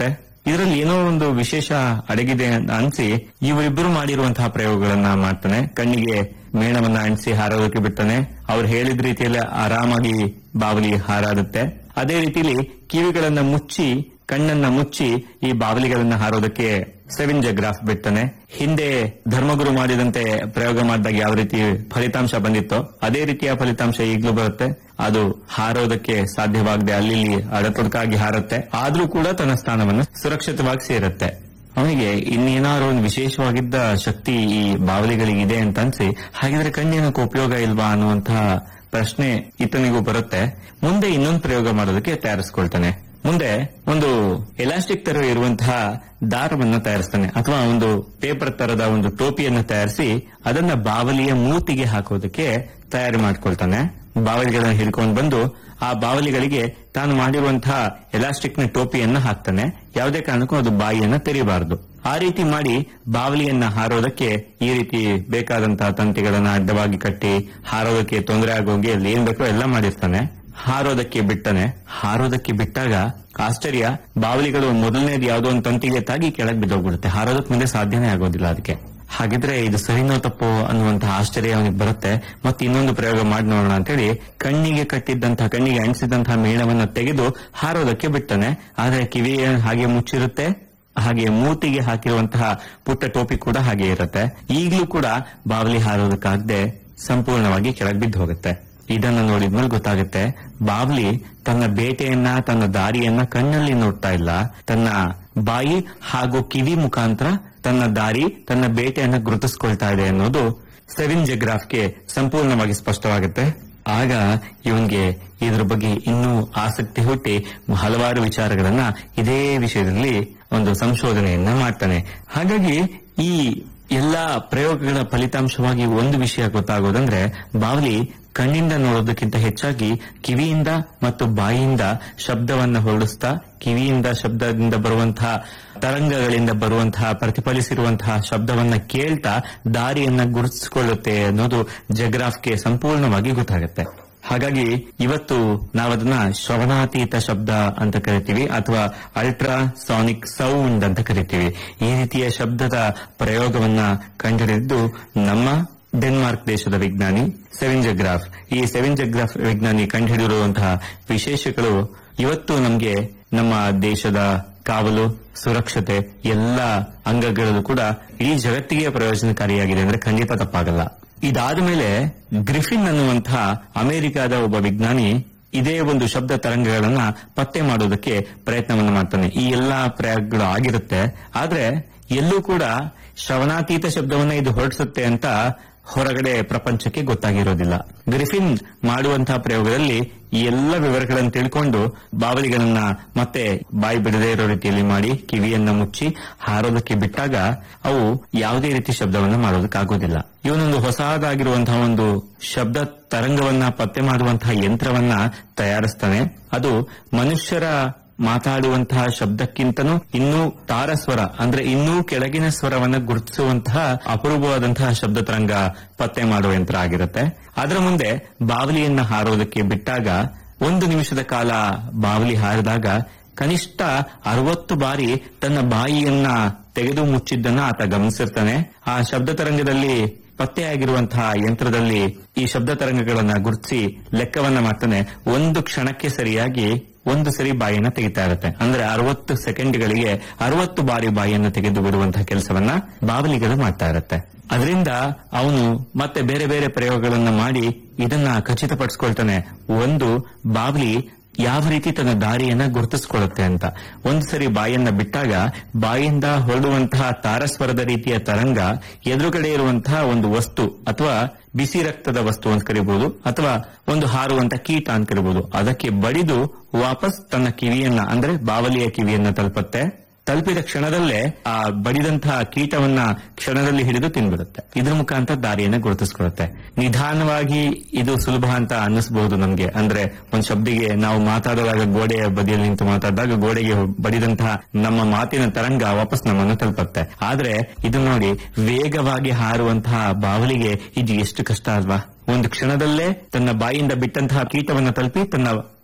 ಇದರಲ್ಲಿ ಏನೋ ಒಂದು ವಿಶೇಷ ಅಡಗಿದೆ ಅಂತ ಅನ್ಸಿ ಇವರಿಬ್ಬರು ಮಾಡಿರುವಂತಹ ಪ್ರಯೋಗಗಳನ್ನ ಮಾಡ್ತಾನೆ ಕಣ್ಣಿಗೆ ಮೇಣವನ್ನ ಅಂಟಿಸಿ ಹಾರೋದಕ್ಕೆ ಬಿಡ್ತಾನೆ ಅವ್ರು ಹೇಳಿದ ರೀತಿಯಲ್ಲಿ ಆರಾಮಾಗಿ ಬಾವಲಿ ಹಾರಾಡುತ್ತೆ ಅದೇ ರೀತಿಲಿ ಕಿವಿಗಳನ್ನ ಮುಚ್ಚಿ ಕಣ್ಣನ್ನ ಮುಚ್ಚಿ ಈ ಬಾವಲಿಗಳನ್ನ ಹಾರೋದಕ್ಕೆ ಸೆವೆನ್ ಜಗ್ರಾಫ್ ಬಿಡ್ತಾನೆ ಹಿಂದೆ ಧರ್ಮಗುರು ಮಾಡಿದಂತೆ ಪ್ರಯೋಗ ಮಾಡಿದಾಗ ಯಾವ ರೀತಿ ಫಲಿತಾಂಶ ಬಂದಿತ್ತೋ ಅದೇ ರೀತಿಯ ಫಲಿತಾಂಶ ಈಗಲೂ ಬರುತ್ತೆ ಅದು ಹಾರೋದಕ್ಕೆ ಸಾಧ್ಯವಾಗದೆ ಅಲ್ಲಿ ಇಲ್ಲಿ ಅಡತೊಡಕಾಗಿ ಹಾರುತ್ತೆ ಆದ್ರೂ ಕೂಡ ತನ್ನ ಸ್ಥಾನವನ್ನು ಸುರಕ್ಷಿತವಾಗಿ ಸೇರುತ್ತೆ ಅವನಿಗೆ ಇನ್ನೇನಾದ್ರು ಒಂದು ವಿಶೇಷವಾಗಿದ್ದ ಶಕ್ತಿ ಈ ಬಾವಲಿಗಳಿಗಿದೆ ಅಂತ ಅನ್ಸಿ ಹಾಗಿದ್ರೆ ಕಣ್ಣಿನಕ್ಕೆ ಉಪಯೋಗ ಇಲ್ವಾ ಅನ್ನುವಂತಹ ಪ್ರಶ್ನೆ ಈತನಿಗೂ ಬರುತ್ತೆ ಮುಂದೆ ಇನ್ನೊಂದು ಪ್ರಯೋಗ ಮಾಡೋದಕ್ಕೆ ತಯಾರಿಸ್ಕೊಳ್ತಾನೆ ಮುಂದೆ ಒಂದು ಎಲಾಸ್ಟಿಕ್ ತರ ಇರುವಂತಹ ದಾರವನ್ನ ತಯಾರಿಸ್ತಾನೆ ಅಥವಾ ಒಂದು ಪೇಪರ್ ತರದ ಒಂದು ಟೋಪಿಯನ್ನ ತಯಾರಿಸಿ ಅದನ್ನ ಬಾವಲಿಯ ಮೂತಿಗೆ ಹಾಕೋದಕ್ಕೆ ತಯಾರಿ ಮಾಡ್ಕೊಳ್ತಾನೆ ಬಾವಲಿಗಳನ್ನ ಹಿಡ್ಕೊಂಡು ಬಂದು ಆ ಬಾವಲಿಗಳಿಗೆ ತಾನು ಮಾಡಿರುವಂತಹ ಎಲಾಸ್ಟಿಕ್ ನ ಟೋಪಿಯನ್ನ ಹಾಕ್ತಾನೆ ಯಾವುದೇ ಕಾರಣಕ್ಕೂ ಅದು ಬಾಯಿಯನ್ನ ತೆರೀಬಾರದು ಆ ರೀತಿ ಮಾಡಿ ಬಾವಲಿಯನ್ನ ಹಾರೋದಕ್ಕೆ ಈ ರೀತಿ ಬೇಕಾದಂತಹ ತಂತಿಗಳನ್ನ ಅಡ್ಡವಾಗಿ ಕಟ್ಟಿ ಹಾರೋದಕ್ಕೆ ತೊಂದರೆ ಆಗೋಗಿ ಅಲ್ಲಿ ಏನ್ ಬೇಕೋ ಎಲ್ಲ ಮಾಡಿರ್ತಾನೆ ಹಾರೋದಕ್ಕೆ ಬಿಟ್ಟನೆ ಹಾರೋದಕ್ಕೆ ಬಿಟ್ಟಾಗ ಆಶ್ಚರ್ಯ ಬಾವಲಿಗಳು ಮೊದಲನೇದು ಯಾವುದೋ ಒಂದು ತಂತಿಗೆ ತಾಗಿ ಕೆಳಗೆ ಬಿದ್ದೋಗ್ಬಿಡುತ್ತೆ ಹಾರೋದಕ್ಕೆ ಮುಂದೆ ಸಾಧ್ಯನೇ ಆಗೋದಿಲ್ಲ ಅದಕ್ಕೆ ಹಾಗಿದ್ರೆ ಇದು ಸರಿನೋ ತಪ್ಪೋ ಅನ್ನುವಂತಹ ಆಶ್ಚರ್ಯ ಅವನಿಗೆ ಬರುತ್ತೆ ಮತ್ತೆ ಇನ್ನೊಂದು ಪ್ರಯೋಗ ಮಾಡಿ ನೋಡೋಣ ಅಂತೇಳಿ ಕಣ್ಣಿಗೆ ಕಟ್ಟಿದ್ದಂತಹ ಕಣ್ಣಿಗೆ ಅಂಟಿಸಿದಂತಹ ಮೇಣವನ್ನ ತೆಗೆದು ಹಾರೋದಕ್ಕೆ ಬಿಡ್ತಾನೆ ಆದ್ರೆ ಕಿವಿ ಹಾಗೆ ಮುಚ್ಚಿರುತ್ತೆ ಹಾಗೆ ಮೂತಿಗೆ ಹಾಕಿರುವಂತಹ ಪುಟ್ಟ ಟೋಪಿ ಕೂಡ ಹಾಗೆ ಇರುತ್ತೆ ಈಗಲೂ ಕೂಡ ಬಾವಲಿ ಹಾರೋದಕ್ಕಾಗದೆ ಸಂಪೂರ್ಣವಾಗಿ ಕೆಳಗೆ ಬಿದ್ದು ಹೋಗುತ್ತೆ ಇದನ್ನು ನೋಡಿದ್ಮೇಲೆ ಗೊತ್ತಾಗುತ್ತೆ ಬಾವ್ಲಿ ತನ್ನ ಬೇಟೆಯನ್ನ ತನ್ನ ದಾರಿಯನ್ನ ಕಣ್ಣಲ್ಲಿ ನೋಡ್ತಾ ಇಲ್ಲ ತನ್ನ ಬಾಯಿ ಹಾಗೂ ಕಿವಿ ಮುಖಾಂತರ ತನ್ನ ದಾರಿ ತನ್ನ ಬೇಟೆಯನ್ನ ಗುರುತಿಸ್ಕೊಳ್ತಾ ಇದೆ ಅನ್ನೋದು ಸೆವಿನ್ ಜಗ್ರಾಫ್ಗೆ ಸಂಪೂರ್ಣವಾಗಿ ಸ್ಪಷ್ಟವಾಗುತ್ತೆ ಆಗ ಇವನ್ಗೆ ಇದ್ರ ಬಗ್ಗೆ ಇನ್ನೂ ಆಸಕ್ತಿ ಹುಟ್ಟಿ ಹಲವಾರು ವಿಚಾರಗಳನ್ನ ಇದೇ ವಿಷಯದಲ್ಲಿ ಒಂದು ಸಂಶೋಧನೆಯನ್ನ ಮಾಡ್ತಾನೆ ಹಾಗಾಗಿ ಈ ಎಲ್ಲಾ ಪ್ರಯೋಗಗಳ ಫಲಿತಾಂಶವಾಗಿ ಒಂದು ವಿಷಯ ಗೊತ್ತಾಗೋದಂದ್ರೆ ಬಾವಲಿ ಕಣ್ಣಿಂದ ನೋಡೋದಕ್ಕಿಂತ ಹೆಚ್ಚಾಗಿ ಕಿವಿಯಿಂದ ಮತ್ತು ಬಾಯಿಯಿಂದ ಶಬ್ದವನ್ನ ಹೊರಡಿಸ್ತಾ ಕಿವಿಯಿಂದ ಶಬ್ದದಿಂದ ಬರುವಂತಹ ತರಂಗಗಳಿಂದ ಬರುವಂತಹ ಪ್ರತಿಫಲಿಸಿರುವಂತಹ ಶಬ್ದವನ್ನ ಕೇಳ್ತಾ ದಾರಿಯನ್ನ ಗುರುತಿಸಿಕೊಳ್ಳುತ್ತೆ ಅನ್ನೋದು ಜಗ್ರಾಫ್ಗೆ ಸಂಪೂರ್ಣವಾಗಿ ಗೊತ್ತಾಗುತ್ತೆ ಹಾಗಾಗಿ ಇವತ್ತು ನಾವದನ್ನ ಶ್ರವಣಾತೀತ ಶಬ್ದ ಅಂತ ಕರಿತೀವಿ ಅಥವಾ ಅಲ್ಟ್ರಾ ಸಾನಿಕ್ ಸೌಂಡ್ ಅಂತ ಕರಿತೀವಿ ಈ ರೀತಿಯ ಶಬ್ದದ ಪ್ರಯೋಗವನ್ನ ಕಂಡುಹಿಡಿದ್ದು ನಮ್ಮ ಡೆನ್ಮಾರ್ಕ್ ದೇಶದ ವಿಜ್ಞಾನಿ ಸೆವೆನ್ ಜಗ್ರಾಫ್ ಈ ಸೆವೆನ್ ಜಗ್ರಾಫ್ ವಿಜ್ಞಾನಿ ಕಂಡುಹಿಡಿದಿರುವಂತಹ ವಿಶೇಷಗಳು ಇವತ್ತು ನಮಗೆ ನಮ್ಮ ದೇಶದ ಕಾವಲು ಸುರಕ್ಷತೆ ಎಲ್ಲ ಅಂಗಗಳಲ್ಲೂ ಕೂಡ ಇಡೀ ಜಗತ್ತಿಗೆ ಪ್ರಯೋಜನಕಾರಿಯಾಗಿದೆ ಅಂದ್ರೆ ಖಂಡಿತ ತಪ್ಪಾಗಲ್ಲ ಇದಾದ ಮೇಲೆ ಗ್ರಿಫಿನ್ ಅನ್ನುವಂತಹ ಅಮೆರಿಕದ ಒಬ್ಬ ವಿಜ್ಞಾನಿ ಇದೇ ಒಂದು ಶಬ್ದ ತರಂಗಗಳನ್ನ ಪತ್ತೆ ಮಾಡೋದಕ್ಕೆ ಪ್ರಯತ್ನವನ್ನು ಮಾಡ್ತಾನೆ ಈ ಎಲ್ಲಾ ಪ್ರಯೋಗಗಳು ಆಗಿರುತ್ತೆ ಆದ್ರೆ ಎಲ್ಲೂ ಕೂಡ ಶ್ರವಣಾತೀತ ಶಬ್ದವನ್ನ ಇದು ಹೊರಡಿಸುತ್ತೆ ಅಂತ ಹೊರಗಡೆ ಪ್ರಪಂಚಕ್ಕೆ ಗೊತ್ತಾಗಿರೋದಿಲ್ಲ ಗ್ರಿಫಿನ್ ಮಾಡುವಂತಹ ಪ್ರಯೋಗದಲ್ಲಿ ಈ ಎಲ್ಲ ವಿವರಗಳನ್ನು ತಿಳ್ಕೊಂಡು ಬಾವಲಿಗಳನ್ನ ಮತ್ತೆ ಬಾಯಿ ಬಿಡದೇ ಇರೋ ರೀತಿಯಲ್ಲಿ ಮಾಡಿ ಕಿವಿಯನ್ನ ಮುಚ್ಚಿ ಹಾರೋದಕ್ಕೆ ಬಿಟ್ಟಾಗ ಅವು ಯಾವುದೇ ರೀತಿ ಶಬ್ದವನ್ನ ಮಾಡೋದಕ್ಕಾಗೋದಿಲ್ಲ ಇವನೊಂದು ಹೊಸದಾಗಿರುವಂತಹ ಒಂದು ಶಬ್ದ ತರಂಗವನ್ನ ಪತ್ತೆ ಮಾಡುವಂತಹ ಯಂತ್ರವನ್ನ ತಯಾರಿಸ್ತಾನೆ ಅದು ಮನುಷ್ಯರ ಮಾತಾಡುವಂತಹ ಶಬ್ದಕ್ಕಿಂತನೂ ಇನ್ನೂ ತಾರಸ್ವರ ಅಂದ್ರೆ ಇನ್ನೂ ಕೆಳಗಿನ ಸ್ವರವನ್ನ ಗುರುತಿಸುವಂತಹ ಅಪರೂಪವಾದಂತಹ ಶಬ್ದ ತರಂಗ ಪತ್ತೆ ಮಾಡುವ ಯಂತ್ರ ಆಗಿರುತ್ತೆ ಅದರ ಮುಂದೆ ಬಾವಲಿಯನ್ನ ಹಾರೋದಕ್ಕೆ ಬಿಟ್ಟಾಗ ಒಂದು ನಿಮಿಷದ ಕಾಲ ಬಾವಲಿ ಹಾರಿದಾಗ ಕನಿಷ್ಠ ಅರವತ್ತು ಬಾರಿ ತನ್ನ ಬಾಯಿಯನ್ನ ತೆಗೆದು ಮುಚ್ಚಿದ್ದನ್ನ ಆತ ಗಮನಿಸಿರ್ತಾನೆ ಆ ಶಬ್ದ ತರಂಗದಲ್ಲಿ ಪತ್ತೆಯಾಗಿರುವಂತಹ ಯಂತ್ರದಲ್ಲಿ ಈ ಶಬ್ದ ತರಂಗಗಳನ್ನ ಗುರುತಿಸಿ ಲೆಕ್ಕವನ್ನ ಮಾಡ್ತಾನೆ ಒಂದು ಕ್ಷಣಕ್ಕೆ ಸರಿಯಾಗಿ ಒಂದು ಸರಿ ಬಾಯಿಯನ್ನ ತೆಗಿತಾ ಇರುತ್ತೆ ಅಂದ್ರೆ ಅರವತ್ತು ಸೆಕೆಂಡ್ಗಳಿಗೆ ಅರವತ್ತು ಬಾರಿ ಬಾಯಿಯನ್ನ ತೆಗೆದು ಬಿಡುವಂತಹ ಕೆಲಸವನ್ನ ಬಾವಲಿಗಳು ಮಾಡ್ತಾ ಇರುತ್ತೆ ಅದರಿಂದ ಅವನು ಮತ್ತೆ ಬೇರೆ ಬೇರೆ ಪ್ರಯೋಗಗಳನ್ನ ಮಾಡಿ ಇದನ್ನ ಖಚಿತಪಡಿಸ್ಕೊಳ್ತಾನೆ ಒಂದು ಬಾವಲಿ ಯಾವ ರೀತಿ ತನ್ನ ದಾರಿಯನ್ನ ಗುರುತಿಸ್ಕೊಳ್ಳುತ್ತೆ ಅಂತ ಒಂದು ಸರಿ ಬಾಯನ್ನ ಬಿಟ್ಟಾಗ ಬಾಯಿಂದ ಹೊರಡುವಂತಹ ತಾರಸ್ವರದ ರೀತಿಯ ತರಂಗ ಎದುರುಗಡೆ ಇರುವಂತಹ ಒಂದು ವಸ್ತು ಅಥವಾ ಬಿಸಿ ರಕ್ತದ ವಸ್ತು ಅಂತ ಕರಿಬಹುದು ಅಥವಾ ಒಂದು ಹಾರುವಂತ ಕೀಟ ಅಂತ ಕರಿಬಹುದು ಅದಕ್ಕೆ ಬಡಿದು ವಾಪಸ್ ತನ್ನ ಕಿವಿಯನ್ನ ಅಂದ್ರೆ ಬಾವಲಿಯ ಕಿವಿಯನ್ನ ತಲುಪುತ್ತೆ ತಲುಪಿದ ಕ್ಷಣದಲ್ಲೇ ಆ ಬಡಿದಂತಹ ಕೀಟವನ್ನ ಕ್ಷಣದಲ್ಲಿ ಹಿಡಿದು ತಿನ್ಬಿಡುತ್ತೆ ಇದ್ರ ಮುಖಾಂತರ ದಾರಿಯನ್ನ ಗುರುತಿಸ್ಕೊಳ್ಳುತ್ತೆ ನಿಧಾನವಾಗಿ ಇದು ಸುಲಭ ಅಂತ ಅನ್ನಿಸಬಹುದು ನಮ್ಗೆ ಅಂದ್ರೆ ಒಂದ್ ಶಬ್ದಿಗೆ ನಾವು ಮಾತಾಡುವಾಗ ಗೋಡೆಯ ಬದಿಯಲ್ಲಿ ನಿಂತು ಮಾತಾಡಿದಾಗ ಗೋಡೆಗೆ ಬಡಿದಂತಹ ನಮ್ಮ ಮಾತಿನ ತರಂಗ ವಾಪಸ್ ನಮ್ಮನ್ನು ತಲುಪುತ್ತೆ ಆದ್ರೆ ಇದು ನೋಡಿ ವೇಗವಾಗಿ ಹಾರುವಂತಹ ಬಾವಲಿಗೆ ಇದು ಎಷ್ಟು ಕಷ್ಟ ಅಲ್ವಾ ಒಂದು ಕ್ಷಣದಲ್ಲೇ ತನ್ನ ಬಾಯಿಯಿಂದ ಬಿಟ್ಟಂತಹ ಕೀಟವನ್ನ ತಲುಪಿ ತನ್ನ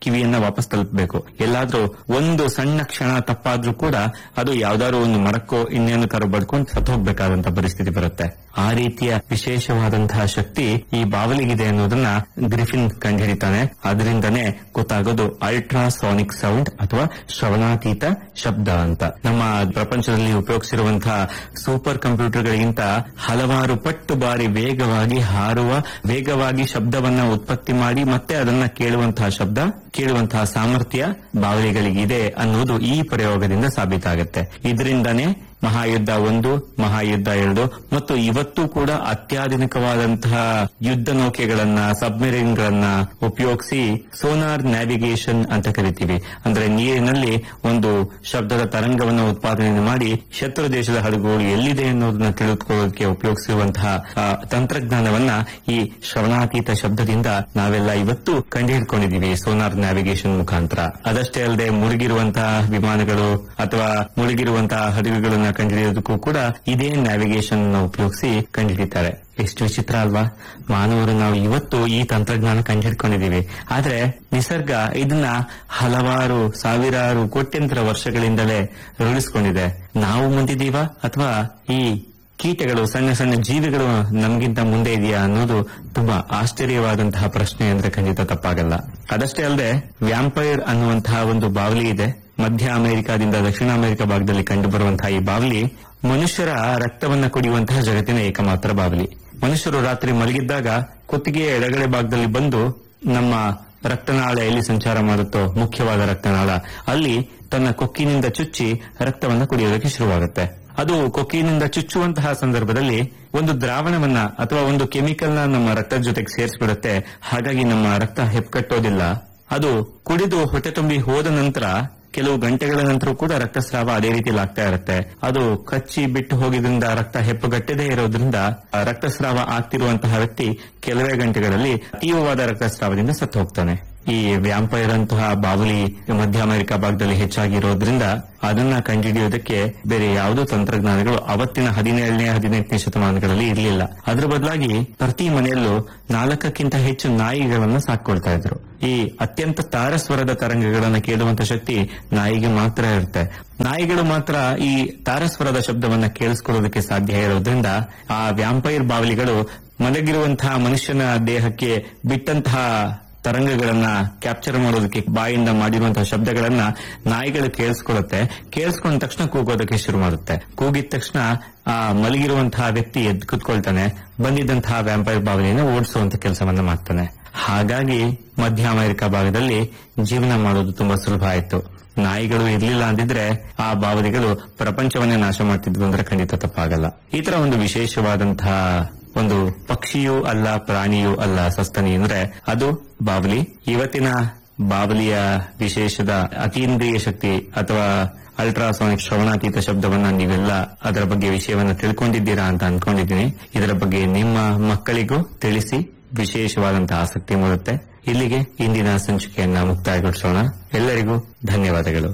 ಕಿವಿಯನ್ನ ವಾಪಸ್ ತಲುಪಬೇಕು ಎಲ್ಲಾದ್ರೂ ಒಂದು ಸಣ್ಣ ಕ್ಷಣ ತಪ್ಪಾದ್ರೂ ಕೂಡ ಅದು ಯಾವ್ದಾದ್ರು ಒಂದು ಮರಕ್ಕೋ ಇನ್ನೇನು ತರ ಬಡ್ಕೊಂಡು ಸತ್ತು ಹೋಗ್ಬೇಕಾದಂತ ಪರಿಸ್ಥಿತಿ ಬರುತ್ತೆ ಆ ರೀತಿಯ ವಿಶೇಷವಾದಂತಹ ಶಕ್ತಿ ಈ ಬಾವಲಿಗಿದೆ ಅನ್ನೋದನ್ನ ಗ್ರಿಫಿನ್ ಕಂಡುಹಿಡಿತಾನೆ ಅದರಿಂದನೇ ಗೊತ್ತಾಗೋದು ಅಲ್ಟ್ರಾಸಾನಿಕ್ ಸೌಂಡ್ ಅಥವಾ ಶ್ರವಣಾತೀತ ಶಬ್ದ ಅಂತ ನಮ್ಮ ಪ್ರಪಂಚದಲ್ಲಿ ಉಪಯೋಗಿಸಿರುವಂತಹ ಸೂಪರ್ ಕಂಪ್ಯೂಟರ್ಗಳಿಗಿಂತ ಹಲವಾರು ಪಟ್ಟು ಬಾರಿ ವೇಗವಾಗಿ ಹಾರುವ ವೇಗವಾಗಿ ಶಬ್ದವನ್ನ ಉತ್ಪತ್ತಿ ಮಾಡಿ ಮತ್ತೆ ಅದನ್ನ ಕೇಳುವಂತಹ ಶಬ್ದ ಕೇಳುವಂತಹ ಸಾಮರ್ಥ್ಯ ಬಾವಲಿಗಳಿಗಿದೆ ಅನ್ನೋದು ಈ ಪ್ರಯೋಗದಿಂದ ಸಾಬೀತಾಗುತ್ತೆ ಇದರಿಂದನೇ ಮಹಾಯುದ್ಧ ಒಂದು ಮಹಾಯುದ್ಧ ಎರಡು ಮತ್ತು ಇವತ್ತು ಕೂಡ ಅತ್ಯಾಧುನಿಕವಾದಂತಹ ಯುದ್ಧ ನೌಕೆಗಳನ್ನ ಸಬ್ಮೆರಿನ್ಗಳನ್ನ ಉಪಯೋಗಿಸಿ ಸೋನಾರ್ ನ್ಯಾವಿಗೇಷನ್ ಅಂತ ಕರಿತೀವಿ ಅಂದ್ರೆ ನೀರಿನಲ್ಲಿ ಒಂದು ಶಬ್ದದ ತರಂಗವನ್ನು ಉತ್ಪಾದನೆ ಮಾಡಿ ಶತ್ರು ದೇಶದ ಹಡಗುಗಳು ಎಲ್ಲಿದೆ ಅನ್ನೋದನ್ನ ತಿಳಿದುಕೊಳ್ಳೋದಕ್ಕೆ ಉಪಯೋಗಿಸಿರುವಂತಹ ಆ, ತಂತ್ರಜ್ಞಾನವನ್ನ ಈ ಶ್ರವಣಾತೀತ ಶಬ್ದದಿಂದ ನಾವೆಲ್ಲ ಇವತ್ತು ಕಂಡುಹಿಡ್ಕೊಂಡಿದೀವಿ ಸೋನಾರ್ ನ್ಯಾವಿಗೇಷನ್ ಮುಖಾಂತರ ಅದಷ್ಟೇ ಅಲ್ಲದೆ ಮುಳುಗಿರುವಂತಹ ವಿಮಾನಗಳು ಅಥವಾ ಮುಳುಗಿರುವಂತಹ ಹಡಗುಗಳನ್ನ ಕಂಡುಹಿಡಿಯೋದಕ್ಕೂ ಕೂಡ ಇದೇ ನ್ಯಾವಿಗೇಷನ್ ಉಪಯೋಗಿಸಿ ಕಂಡುಹಿಡಿತಾರೆ ಎಷ್ಟು ವಿಚಿತ್ರ ಅಲ್ವಾ ಮಾನವರು ನಾವು ಇವತ್ತು ಈ ತಂತ್ರಜ್ಞಾನ ಕಂಡುಹಿಡ್ಕೊಂಡಿದೀವಿ ಆದ್ರೆ ನಿಸರ್ಗ ಇದನ್ನ ಹಲವಾರು ಸಾವಿರಾರು ಕೋಟ್ಯಂತರ ವರ್ಷಗಳಿಂದಲೇ ರೂಢಿಸಿಕೊಂಡಿದೆ ನಾವು ಮುಂದಿದೀವ ಅಥವಾ ಈ ಕೀಟಗಳು ಸಣ್ಣ ಸಣ್ಣ ಜೀವಿಗಳು ನಮಗಿಂತ ಮುಂದೆ ಇದೆಯಾ ಅನ್ನೋದು ತುಂಬಾ ಆಶ್ಚರ್ಯವಾದಂತಹ ಪ್ರಶ್ನೆ ಅಂದ್ರೆ ಖಂಡಿತ ತಪ್ಪಾಗಲ್ಲ ಅದಷ್ಟೇ ಅಲ್ಲದೆ ವ್ಯಾಂಪೈರ್ ಅನ್ನುವಂತಹ ಒಂದು ಬಾವಲಿ ಇದೆ ಮಧ್ಯ ಅಮೆರಿಕಾದಿಂದ ದಕ್ಷಿಣ ಅಮೆರಿಕ ಭಾಗದಲ್ಲಿ ಕಂಡುಬರುವಂತಹ ಈ ಬಾವಲಿ ಮನುಷ್ಯರ ರಕ್ತವನ್ನ ಕುಡಿಯುವಂತಹ ಜಗತ್ತಿನ ಏಕಮಾತ್ರ ಬಾವಲಿ ಮನುಷ್ಯರು ರಾತ್ರಿ ಮಲಗಿದ್ದಾಗ ಕುತ್ತಿಗೆಯ ಎಡಗಡೆ ಭಾಗದಲ್ಲಿ ಬಂದು ನಮ್ಮ ರಕ್ತನಾಳ ಎಲ್ಲಿ ಸಂಚಾರ ಮಾಡುತ್ತೋ ಮುಖ್ಯವಾದ ರಕ್ತನಾಳ ಅಲ್ಲಿ ತನ್ನ ಕೊಕ್ಕಿನಿಂದ ಚುಚ್ಚಿ ರಕ್ತವನ್ನ ಕುಡಿಯೋದಕ್ಕೆ ಶುರುವಾಗುತ್ತೆ ಅದು ಕೊಕ್ಕಿನಿಂದ ಚುಚ್ಚುವಂತಹ ಸಂದರ್ಭದಲ್ಲಿ ಒಂದು ದ್ರಾವಣವನ್ನ ಅಥವಾ ಒಂದು ಕೆಮಿಕಲ್ನ ನಮ್ಮ ರಕ್ತದ ಜೊತೆಗೆ ಸೇರಿಸ್ಬಿಡುತ್ತೆ ಹಾಗಾಗಿ ನಮ್ಮ ರಕ್ತ ಹೆಪ್ಪುಕಟ್ಟೋದಿಲ್ಲ ಅದು ಕುಡಿದು ಹೊಟ್ಟೆ ತುಂಬಿ ಹೋದ ನಂತರ ಕೆಲವು ಗಂಟೆಗಳ ನಂತರ ಕೂಡ ರಕ್ತಸ್ರಾವ ಅದೇ ರೀತಿಯಲ್ಲಿ ಆಗ್ತಾ ಇರುತ್ತೆ ಅದು ಕಚ್ಚಿ ಬಿಟ್ಟು ಹೋಗಿದ್ರಿಂದ ರಕ್ತ ಹೆಪ್ಪುಗಟ್ಟದೇ ಇರೋದ್ರಿಂದ ಆ ರಕ್ತಸ್ರಾವ ಆಗ್ತಿರುವಂತಹ ವ್ಯಕ್ತಿ ಕೆಲವೇ ಗಂಟೆಗಳಲ್ಲಿ ತೀವ್ರವಾದ ರಕ್ತಸ್ರಾವದಿಂದ ಸತ್ತು ಹೋಗ್ತಾನೆ ಈ ವ್ಯಾಂಪೈರ್ ಅಂತಹ ಬಾವುಲಿ ಮಧ್ಯ ಅಮೆರಿಕ ಭಾಗದಲ್ಲಿ ಹೆಚ್ಚಾಗಿರೋದ್ರಿಂದ ಅದನ್ನ ಕಂಡುಹಿಡಿಯೋದಕ್ಕೆ ಬೇರೆ ಯಾವುದೋ ತಂತ್ರಜ್ಞಾನಗಳು ಅವತ್ತಿನ ಹದಿನೇಳನೇ ಹದಿನೆಂಟನೇ ಶತಮಾನಗಳಲ್ಲಿ ಇರಲಿಲ್ಲ ಅದರ ಬದಲಾಗಿ ಪ್ರತಿ ಮನೆಯಲ್ಲೂ ನಾಲ್ಕಕ್ಕಿಂತ ಹೆಚ್ಚು ನಾಯಿಗಳನ್ನ ಸಾಕೊಳ್ತಾ ಇದ್ರು ಈ ಅತ್ಯಂತ ತಾರಸ್ವರದ ತರಂಗಗಳನ್ನು ಕೇಳುವಂತ ಶಕ್ತಿ ನಾಯಿಗೆ ಮಾತ್ರ ಇರುತ್ತೆ ನಾಯಿಗಳು ಮಾತ್ರ ಈ ತಾರಸ್ವರದ ಶಬ್ದವನ್ನ ಕೇಳಿಸ್ಕೊಳ್ಳೋದಕ್ಕೆ ಸಾಧ್ಯ ಇರೋದ್ರಿಂದ ಆ ವ್ಯಾಂಪೈರ್ ಬಾವಲಿಗಳು ಮಲಗಿರುವಂತಹ ಮನುಷ್ಯನ ದೇಹಕ್ಕೆ ಬಿಟ್ಟಂತಹ ತರಂಗಗಳನ್ನ ಕ್ಯಾಪ್ಚರ್ ಮಾಡೋದಕ್ಕೆ ಬಾಯಿಂದ ಮಾಡಿರುವಂತಹ ಶಬ್ದಗಳನ್ನ ನಾಯಿಗಳು ಕೇಳಿಸ್ಕೊಳ್ಳುತ್ತೆ ಕೇಳಿಸ್ಕೊಂಡ ತಕ್ಷಣ ಕೂಗೋದಕ್ಕೆ ಶುರು ಮಾಡುತ್ತೆ ಕೂಗಿದ ತಕ್ಷಣ ಆ ಮಲಗಿರುವಂತಹ ವ್ಯಕ್ತಿ ಎದ್ದು ಕುತ್ಕೊಳ್ತಾನೆ ಬಂದಿದ್ದಂತಹ ವ್ಯಾಂಪೈರ್ ಬಾವಲಿಯನ್ನು ಓಡಿಸುವಂತ ಕೆಲಸವನ್ನ ಮಾಡ್ತಾನೆ ಹಾಗಾಗಿ ಮಧ್ಯ ಅಮೆರಿಕ ಭಾಗದಲ್ಲಿ ಜೀವನ ಮಾಡೋದು ತುಂಬಾ ಸುಲಭ ಆಯಿತು ನಾಯಿಗಳು ಇರ್ಲಿಲ್ಲ ಅಂದಿದ್ರೆ ಆ ಬಾವಲಿಗಳು ಪ್ರಪಂಚವನ್ನೇ ನಾಶ ಮಾಡ್ತಿದ್ವು ಅಂದ್ರೆ ಖಂಡಿತ ತಪ್ಪಾಗಲ್ಲ ಈ ತರ ಒಂದು ವಿಶೇಷವಾದಂತಹ ಒಂದು ಪಕ್ಷಿಯೂ ಅಲ್ಲ ಪ್ರಾಣಿಯೂ ಅಲ್ಲ ಸಸ್ತನಿ ಅಂದ್ರೆ ಅದು ಬಾವಲಿ ಇವತ್ತಿನ ಬಾವಲಿಯ ವಿಶೇಷದ ಅತೀಂದ್ರಿಯ ಶಕ್ತಿ ಅಥವಾ ಅಲ್ಟ್ರಾಸಾನಿಕ್ ಶ್ರವಣಾತೀತ ಶಬ್ದವನ್ನ ನೀವೆಲ್ಲ ಅದರ ಬಗ್ಗೆ ವಿಷಯವನ್ನ ತಿಳ್ಕೊಂಡಿದ್ದೀರಾ ಅಂತ ಅನ್ಕೊಂಡಿದ್ದೀನಿ ಇದರ ಬಗ್ಗೆ ನಿಮ್ಮ ಮಕ್ಕಳಿಗೂ ತಿಳಿಸಿ ವಿಶೇಷವಾದಂತಹ ಆಸಕ್ತಿ ಮೂಡುತ್ತೆ ಇಲ್ಲಿಗೆ ಇಂದಿನ ಸಂಚಿಕೆಯನ್ನ ಮುಕ್ತಾಯಗೊಳಿಸೋಣ ಎಲ್ಲರಿಗೂ ಧನ್ಯವಾದಗಳು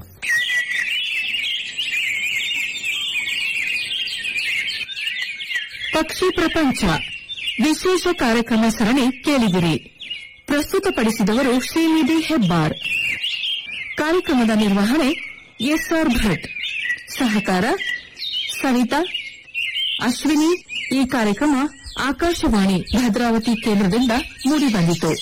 ಪಕ್ಷಿ ಪ್ರಪಂಚ ವಿಶೇಷ ಕಾರ್ಯಕ್ರಮ ಸರಣಿ ಕೇಳಿದಿರಿ ಪ್ರಸ್ತುತಪಡಿಸಿದವರು ಶ್ರೀನಿಧಿ ಹೆಬ್ಬಾರ್ ಕಾರ್ಯಕ್ರಮದ ನಿರ್ವಹಣೆ ಎಸ್ಆರ್ ಭಟ್ ಸಹಕಾರ ಸವಿತಾ ಅಶ್ವಿನಿ ಈ ಕಾರ್ಯಕ್ರಮ ಆಕಾಶವಾಣಿ ಭದ್ರಾವತಿ ಕೇಂದ್ರದಿಂದ ಮೂಡಿಬಂದಿತು